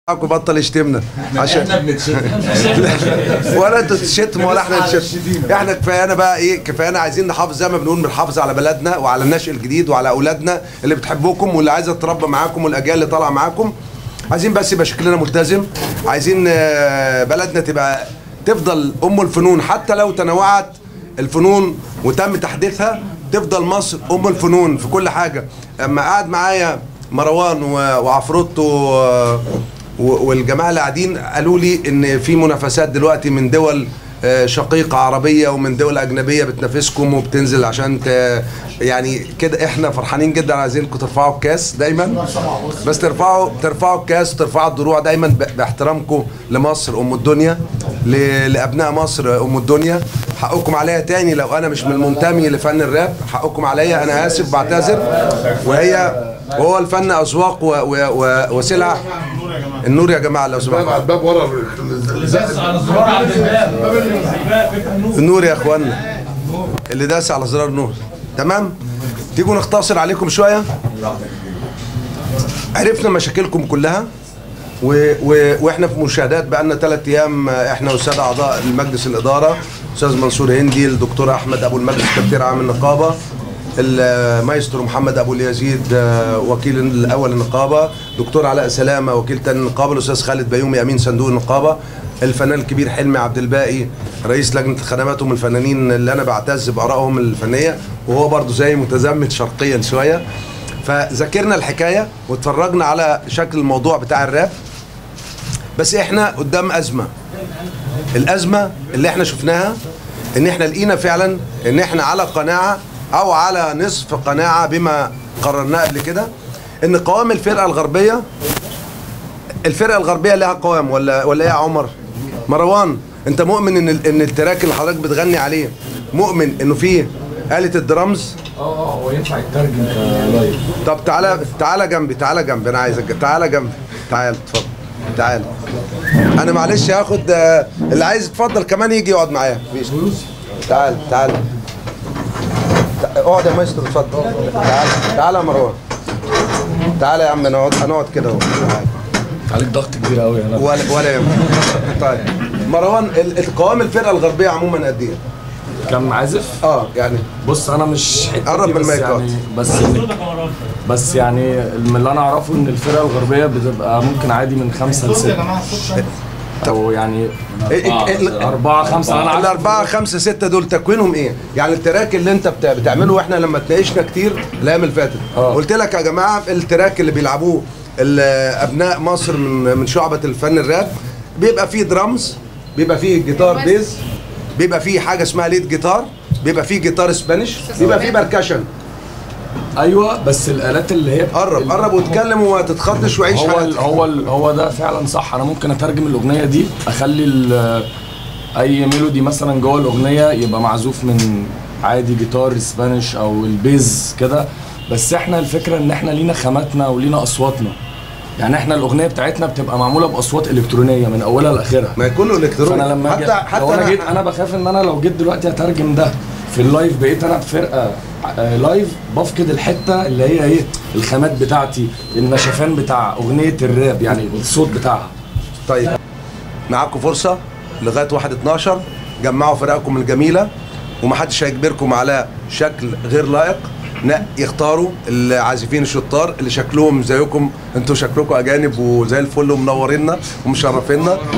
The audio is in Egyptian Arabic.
معاكم بطل يشتمنا عشان احنا بنتشتم ولا انتوا تشتموا ولا احنا نشتم احنا كفايانا بقى ايه كفايانا عايزين نحافظ زي ما بنقول بنحافظ على بلدنا وعلى النشء الجديد وعلى اولادنا اللي بتحبوكم واللي عايزه تتربى معاكم والاجيال اللي طالعه معاكم عايزين بس يبقى شكلنا ملتزم عايزين آه، بلدنا تبقى تفضل ام الفنون حتى لو تنوعت الفنون وتم تحديثها تفضل مصر ام الفنون في كل حاجه اما قعد معايا مروان و- وعفروتو و- و- والجماعه اللي قاعدين قالوا لي ان في منافسات دلوقتي من دول آه، شقيقة عربية ومن دول أجنبية بتنافسكم وبتنزل عشان ت... يعني كده احنا فرحانين جدا عايزينكم ترفعوا الكاس دايما بس ترفعوا ترفعوا الكاس وترفعوا الدروع دايما ب... باحترامكم لمصر أم الدنيا ل... لأبناء مصر أم الدنيا حقكم عليا تاني لو أنا مش من المنتمي لفن الراب حقكم عليا أنا آسف بعتذر وهي وهو الفن أذواق و... و... و... وسلع النور يا جماعة لو على سمحتوا الباب ورا النور يا اخوانا اللي داس على زرار النور تمام تيجوا نختصر عليكم شويه عرفنا مشاكلكم كلها و... و... واحنا في مشاهدات بقالنا ثلاث ايام آه، احنا والساده اعضاء المجلس الاداره استاذ منصور هندي الدكتور احمد ابو المجلس كبير عام النقابه المايسترو محمد ابو اليزيد آه، وكيل الاول النقابه دكتور علاء سلامه وكيل تاني النقابه الاستاذ خالد بيومي امين صندوق النقابه الفنان الكبير حلمي عبد الباقي رئيس لجنه الخدمات ومن الفنانين اللي انا بعتز بارائهم الفنيه وهو برضو زي متزمت شرقيا شويه فذاكرنا الحكايه واتفرجنا على شكل الموضوع بتاع الراب بس احنا قدام ازمه الازمه اللي احنا شفناها ان احنا لقينا فعلا ان احنا على قناعه او على نصف قناعه بما قررناه قبل كده ان قوام الفرقه الغربيه الفرقه الغربيه لها قوام ولا ولا ايه يا عمر مروان انت مؤمن ان ال- ان التراك اللي حضرتك بتغني عليه مؤمن انه فيه آلة الدرامز اه اه هو ينفع يترجم كلايف طب تعالى تعالى جنبي تعالى جنبي انا عايزك تعالى جنبي تعالى اتفضل تعالى انا معلش هاخد آه، اللي عايز يتفضل كمان يجي يقعد معايا مفيش. تعال تعال تع- اقعد يا مايسترو اتفضل تعال تعال يا مروان تعالى يا عم نقعد هنقعد كده اهو تعال. عليك ضغط كبير قوي انا ولا ولا يهمك طيب مروان ال- القوام الفرقه الغربيه عموما قد ايه؟ كم عازف اه يعني بص انا مش حتتي قرب من بس المايكات. يعني بس بس يعني من اللي انا اعرفه ان الفرقه الغربيه بتبقى ممكن عادي من خمسه لسته او يعني إيه- إيه- ال- أربعة خمسة أنا عارف الأربعة خمسة ستة دول تكوينهم إيه؟ يعني التراك اللي أنت بت- بتعمله وإحنا لما اتناقشنا كتير الأيام اللي فاتت آه. قلت لك يا جماعة التراك اللي بيلعبوه ال- أبناء مصر من من شعبة الفن الراب بيبقى فيه درامز بيبقى فيه جيتار بيز بيبقى فيه حاجة اسمها ليد جيتار بيبقى فيه جيتار اسبانيش بيبقى فيه بركشن ايوه بس الالات اللي هي قرب قرب واتكلم وما تتخضش وعيش هو ال حياتك هو ال هو ده فعلا صح انا ممكن اترجم الاغنيه دي اخلي ال- اي ميلودي مثلا جوه الاغنيه يبقى معزوف من عادي جيتار اسبانيش او البيز كده بس احنا الفكره ان احنا لينا خاماتنا ولينا اصواتنا يعني احنا الاغنيه بتاعتنا بتبقى معموله باصوات الكترونيه من اولها لاخرها ما كله الكتروني فانا لما حتى حتى حتى لو انا جيت انا بخاف ان انا لو جيت دلوقتي اترجم ده في اللايف بقيت انا في فرقه آه، لايف بفقد الحته اللي هي ايه الخامات بتاعتي النشفان بتاع اغنيه الراب يعني الصوت بتاعها طيب معاكم فرصة لغاية 1 12 جمعوا فرقكم الجميلة ومحدش هيجبركم على شكل غير لائق لا يختاروا العازفين الشطار اللي شكلهم زيكم انتوا شكلكم اجانب وزي الفل ومنورينا ومشرفينا